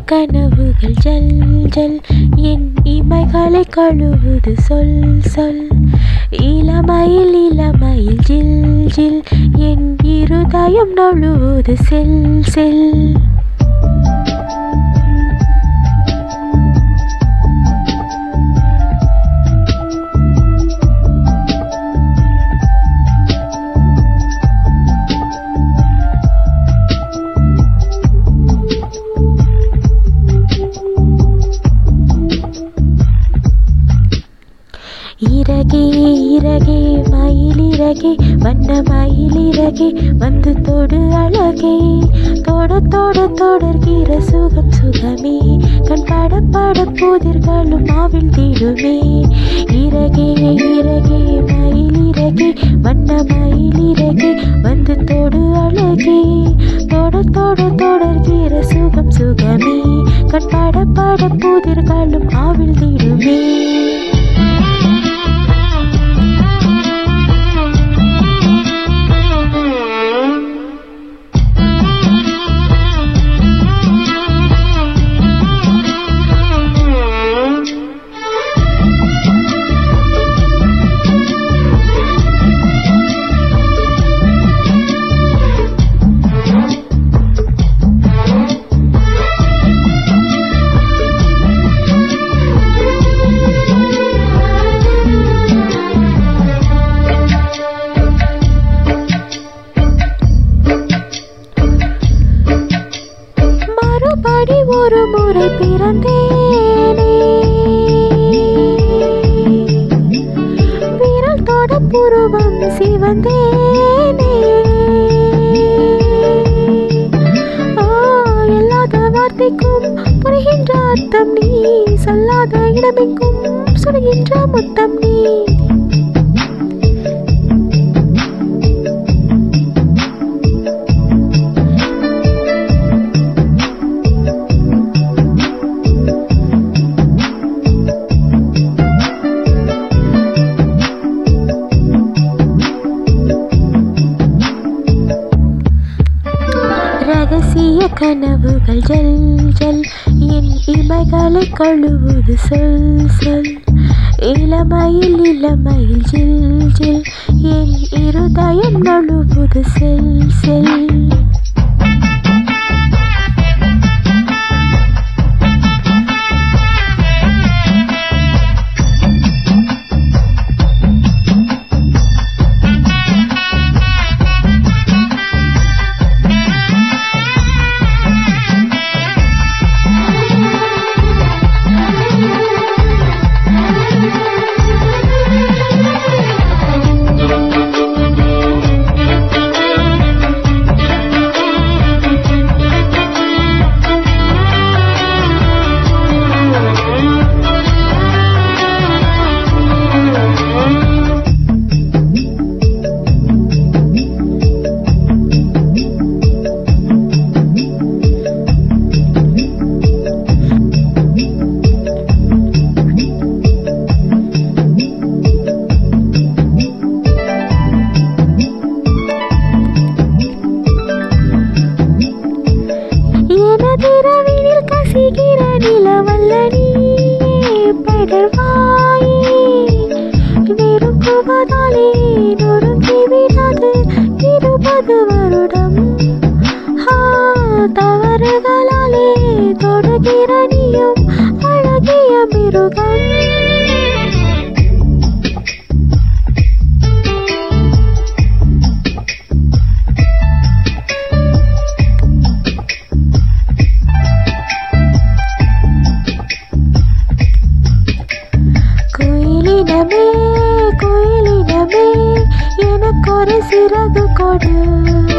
கனவுகள் ஜல் ஜல் என் இமைகளை கழுவுது சொல் சொல் இளமையில் இளமையில் ஜில் ஜில் என் இருதயம் நழுவுது செல் செல் இறகே இறகே மயிலிறகே வண்ண மயிலிறகே வந்து தொடு அழகே தொட தொட தொடர்கிற சுகம் சுகமே கண் பட பட புதிர்களும் ஆவில் தீடுமே இறகே இறகே மயிலிறகே வண்ண மயிலிறகே வந்து தொடு அழகே தொட தொட தொடர்கிற சுகம் சுகமே கண் பட பட புதிர்களும் ஆவில் தீடுமே மறுபடி ஒரு முறை பிறந்தேனே விரல் தொட புருவம் சிவந்தேனே ஆ, எல்லாத வார்த்தைக்கும் புரிகின்ற அர்த்தம் நீ சொல்லாத இடமெங்கும் சுடுகின்ற முத்தம் நீ ரகசிய கனவுகள் ஜல் ஜல் என் இமைகளை கழுவுது சொல் சொல் இளமையில் இளமையில் ஜில் ஜில் என் இருதயம் நழுவுது செல் செல் எனதிரவினில் கசிகிற நிலவல்ல நீயே படர்வாயே நெருங்குவதாலே நொறுங்கி விடாது இருபது வருடம் ஆ, தவறுகளாலே தொடுகிற நீயும் அழகிய மிருகம் குயிலினமே குயிலினமே எனக்கொரு சிறகு கொடு